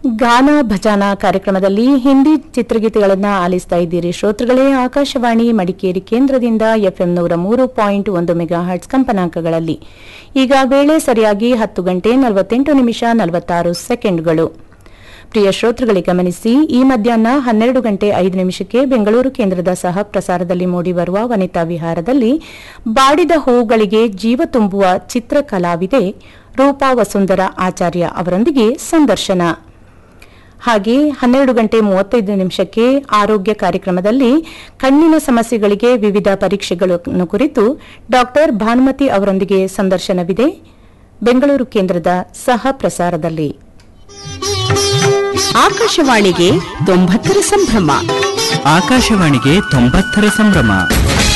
ಗಾನ ಭಜಾನ ಕಾರ್ಯಕ್ರಮದಲ್ಲಿ ಹಿಂದಿ ಚಿತ್ರಗೀತೆಗಳನ್ನು ಆಲಿಸ್ತಾ ಇದ್ದೀರಿ ಶ್ರೋತೃಗಳೇ ಆಕಾಶವಾಣಿ ಮಡಿಕೇರಿ ಕೇಂದ್ರದಿಂದ ಎಫ್ಎಂ ನೂರ ಮೂರು ಪಾಯಿಂಟ್ ಒಂದು ಮೆಗಾ ಹರ್ಟ್ಸ್ ಕಂಪನಾಂಕಗಳಲ್ಲಿ ಈಗ ವೇಳೆ ಸರಿಯಾಗಿ ಹತ್ತು ಗಂಟೆ ನಲವತ್ತೆಂಟು ನಿಮಿಷ ನಲವತ್ತಾರು ಸೆಕೆಂಡ್ಗಳು ಪ್ರಿಯ ಶ್ರೋತೃಗಳೇ ಗಮನಿಸಿ ಈ ಮಧ್ಯಾಹ್ನ ಹನ್ನೆರಡು ಗಂಟೆ ಐದು ನಿಮಿಷಕ್ಕೆ ಬೆಂಗಳೂರು ಕೇಂದ್ರದ ಸಹ ಪ್ರಸಾರದಲ್ಲಿ ಮೂಡಿಬರುವ ವನಿತಾ ವಿಹಾರದಲ್ಲಿ ಬಾಡಿದ ಹೂಗಳಿಗೆ ಜೀವ ತುಂಬುವ ಚಿತ್ರಕಲಾವಿದೆ ರೂಪಾ ವಸುಂಧರ ಆಚಾರ್ಯ ಅವರೊಂದಿಗೆ ಸಂದರ್ಶನ ಹಾಗೆ ಹನ್ನೆರಡು ಗಂಟೆ ಮೂವತ್ತೈದು ನಿಮಿಷಕ್ಕೆ ಆರೋಗ್ಯ ಕಾರ್ಯಕ್ರಮದಲ್ಲಿ ಕಣ್ಣಿನ ಸಮಸ್ಯೆಗಳಿಗೆ ವಿವಿಧ ಪರೀಕ್ಷೆಗಳನ್ನು ಕುರಿತು ಡಾಕ್ಟರ್ ಭಾನುಮತಿ ಅವರೊಂದಿಗೆ ಸಂದರ್ಶನವಿದೆ ಬೆಂಗಳೂರು ಕೇಂದ್ರದ ಸಹ ಪ್ರಸಾರದಲ್ಲಿ ಆಕಾಶವಾಣಿಗೆ ತೊಂಬತ್ತರ ಸಂಭ್ರಮ ಆಕಾಶವಾಣಿಗೆ ತೊಂಬತ್ತರ ಸಂಭ್ರಮ